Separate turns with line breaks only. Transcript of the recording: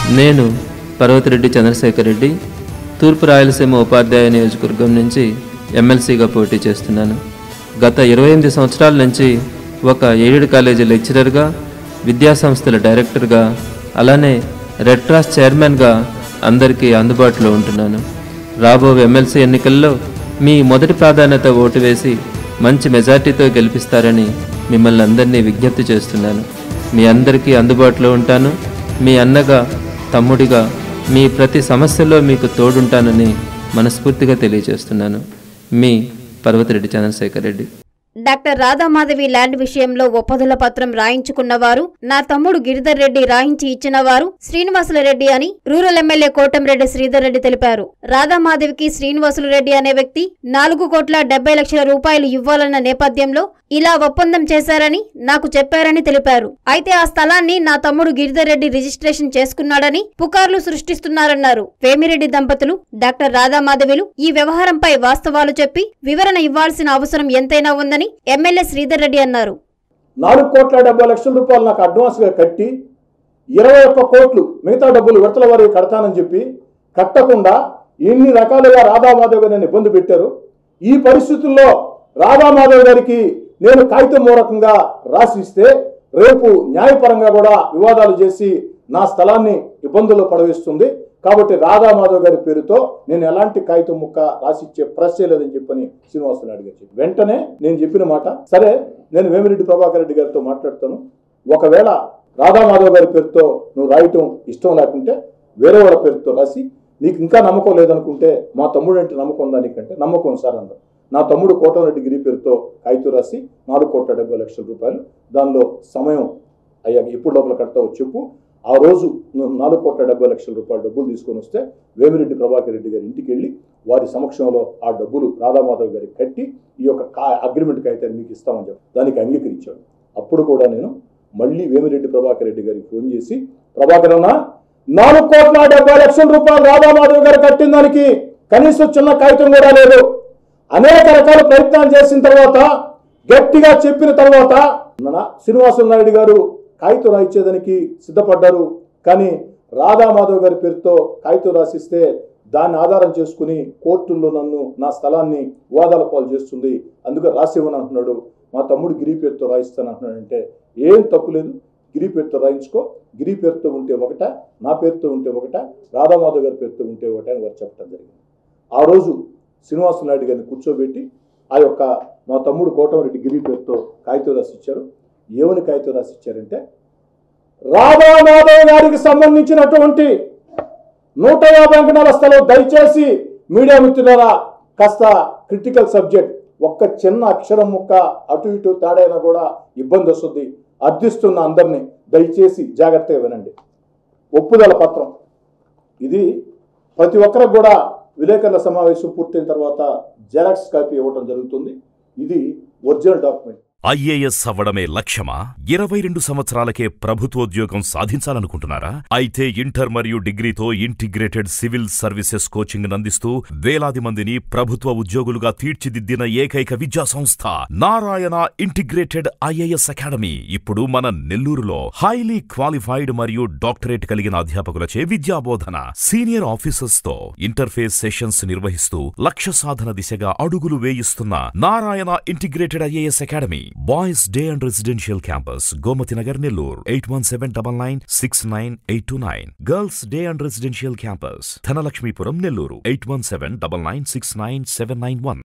నేను పర్వతిరెడ్డి చంద్రశేఖర్ రెడ్డి తూర్పు రాయలసీమ ఉపాధ్యాయ నియోజకవర్గం నుంచి ఎమ్మెల్సీగా పోటీ చేస్తున్నాను గత ఇరవై ఎనిమిది సంవత్సరాల నుంచి ఒక ఎయిడెడ్ కాలేజీ లెక్చరర్గా విద్యాసంస్థల డైరెక్టర్గా అలానే రెడ్ క్రాస్ చైర్మన్గా అందరికీ అందుబాటులో ఉంటున్నాను రాబో ఎమ్మెల్సీ ఎన్నికల్లో మీ మొదటి ప్రాధాన్యత ఓటు వేసి మంచి మెజార్టీతో గెలిపిస్తారని మిమ్మల్ని అందరినీ విజ్ఞప్తి చేస్తున్నాను మీ అందరికీ అందుబాటులో ఉంటాను మీ అన్నగా తమ్ముడిగా మీ ప్రతి సమస్యలో మీకు తోడుంటానని మనస్ఫూర్తిగా తెలియజేస్తున్నాను మీ పర్వతిరెడ్డి చంద్రశేఖర్ రెడ్డి
డాక్టర్ రాధామాధవి ల్యాండ్ విషయంలో ఒప్పందుల పత్రం రాయించుకున్నవారు నా తమ్ముడు గిరిధర్ రెడ్డి రాయించి ఇచ్చినవారు శ్రీనివాసుల రెడ్డి అని రూరల్ ఎమ్మెల్యే కోటంరెడ్డి శ్రీధర్ రెడ్డి తెలిపారు రాధామాధవికి శ్రీనివాసులు రెడ్డి అనే వ్యక్తి నాలుగు కోట్ల డెబ్బై లక్షల రూపాయలు ఇవ్వాలన్న నేపథ్యంలో ఇలా ఒప్పందం చేశారని నాకు చెప్పారని తెలిపారు అయితే ఆ స్థలాన్ని నా తమ్ముడు గిరిధర్ రెడ్డి రిజిస్ట్రేషన్ చేసుకున్నాడని పుకార్లు సృష్టిస్తున్నారన్నారు వేమిరెడ్డి దంపతులు డాక్టర్ రాధామాధవిలు ఈ వ్యవహారంపై వాస్తవాలు చెప్పి వివరణ ఇవ్వాల్సిన అవసరం ఎంతైనా ఉందని ఎమ్మెల్యే శ్రీధర్ రెడ్డి అన్నారు
నాలుగు కోట్ల డెబ్బై లక్షల రూపాయలు నాకు అడ్వాన్స్గా కట్టి ఇరవై ఒక్క కోట్లు మిగతా డబ్బులు విడతల వారికి కడతానని చెప్పి కట్టకుండా ఎన్ని రకాలుగా రాధామాధవ్ గారిని ఇబ్బంది పెట్టారు ఈ పరిస్థితుల్లో రాధామాధవ్ గారికి నేను కాగితం మూలకంగా రాసిస్తే రేపు న్యాయపరంగా కూడా వివాదాలు చేసి నా స్థలాన్ని ఇబ్బందుల్లో పడవేస్తుంది కాబట్టి రాధామాధవ్ గారి పేరుతో నేను ఎలాంటి కాగితం ముక్క రాసిచ్చే ప్రశ్నే లేదని చెప్పని శ్రీనివాసనాయుడు గారు చెప్పి వెంటనే నేను చెప్పిన మాట సరే నేను వేమిరెడ్డి ప్రభాకర్ రెడ్డి గారితో మాట్లాడతాను ఒకవేళ రాధామాధవ్ గారి పేరుతో నువ్వు రాయటం ఇష్టం లేకుంటే వేరే వాళ్ళ పేరుతో రాసి నీకు ఇంకా నమ్మకం లేదనుకుంటే మా తమ్ముడు అంటే నమ్మకం ఉందా నీకంటే నమ్మకం సార్ అన్నారు నా తమ్ముడు కోటరెడ్డి గిరి పేరుతో కాగితం రాసి నాలుగు కోట్ల డెబ్బై లక్షల రూపాయలు దానిలో సమయం అయ్యా ఎప్పుడు లోపల కడతావో చెప్పు ఆ రోజు నువ్వు నాలుగు కోట్ల డెబ్బై లక్షల రూపాయల డబ్బులు తీసుకొని వస్తే వేమిరెడ్డి ప్రభాకర్ రెడ్డి గారి ఇంటికి వెళ్ళి వారి సమక్షంలో ఆ డబ్బులు రాధామాధవ్ గారికి కట్టి ఈ యొక్క కా అగ్రిమెంట్ కాగితాన్ని మీకు ఇస్తామని చెప్పి దానికి అంగీకరించాడు అప్పుడు కూడా నేను మళ్ళీ వేమిరెడ్డి ప్రభాకర్ రెడ్డి గారికి ఫోన్ చేసి ప్రభాకర్ అన్న నాలుగు కోట్ల డెబ్బై లక్షల రూపాయలు రాధామాధవ్ గారు కట్టిన దానికి కనీసం చిన్న కాగితం కూడా లేదు అనేక రకాల ప్రయత్నాలు చేసిన తర్వాత గట్టిగా చెప్పిన తర్వాత మన శ్రీనివాసులు నాయుడు గారు కాగితం రాయించేదానికి సిద్ధపడ్డారు కానీ రాధామాధవ్ గారి పేరుతో కాగితం రాసిస్తే దాన్ని ఆధారం చేసుకుని కోర్టుల్లో నన్ను నా స్థలాన్ని వివాదాల పాలు చేస్తుంది అందుకే రాసివ్వని అంటున్నాడు మా తమ్ముడు గిరి పేరుతో రాయిస్తాను అంటున్నాడు అంటే ఏం తప్పు లేదు గిరి పేరుతో రాయించుకో గిరి పేరుతో ఉంటే ఒకట నా పేరుతో ఉంటే ఒకట రాధామాధవ్ గారి పేరుతో ఉంటే ఒకట అని వారు చెప్పడం జరిగింది ఆ రోజు శ్రీనివాస నాయుడు గారిని కూర్చోబెట్టి ఆ యొక్క మా తమ్ముడు కోటమరెడ్డి గిరి పేరుతో కాగితం రాసి ఇచ్చారు ఏమని కాగితం రాసి ఇచ్చారంటే రాధామాధవ్ గారికి సంబంధించినటువంటి నూట యాభై అంకణాల స్థలం దయచేసి మీడియా మిత్రులారా కాస్త క్రిటికల్ సబ్జెక్ట్ ఒక్క చిన్న అక్షరం ముక్క అటు ఇటు తేడైనా కూడా ఇబ్బంది వస్తుంది అర్థిస్తున్న అందరినీ దయచేసి జాగ్రత్తగా వినండి ఒప్పుదల పత్రం ఇది ప్రతి ఒక్కరికి కూడా విలేకరుల సమావేశం పూర్తయిన తర్వాత జెరాక్స్ కాపీ ఇవ్వడం జరుగుతుంది ఇది ఒరిజినల్ డాక్యుమెంట్
ఐఏఎస్ అవ్వడమే లక్ష్యమా ఇరవై రెండు సంవత్సరాలకే ప్రభుత్వోద్యోగం సాధించాలనుకుంటున్నారా అయితే ఇంటర్ మరియు డిగ్రీతో ఇంటిగ్రేటెడ్ సివిల్ సర్వీసెస్ కోచింగ్ అందిస్తూ వేలాది మందిని ప్రభుత్వ ఉద్యోగులుగా తీర్చిదిద్దిన ఏకైక విద్యా సంస్థ నారాయణ ఇంటిగ్రేటెడ్ ఐఏఎస్ అకాడమీ ఇప్పుడు మన నెల్లూరులో హైలీ క్వాలిఫైడ్ మరియు డాక్టరేట్ కలిగిన అధ్యాపకులచే విద్యాబోధన సీనియర్ ఆఫీసర్స్ తో ఇంటర్ఫేస్ సెషన్స్ నిర్వహిస్తూ లక్ష్య సాధన దిశగా అడుగులు వేయిస్తున్న Narayana integrated IAS academy boys day and residential campus Gomathi Nagar Nellore eight one seven double nine six nine eight two nine girls day and residential campus Dhanalakshmipuram Nellore eight one seven double nine six nine seven nine one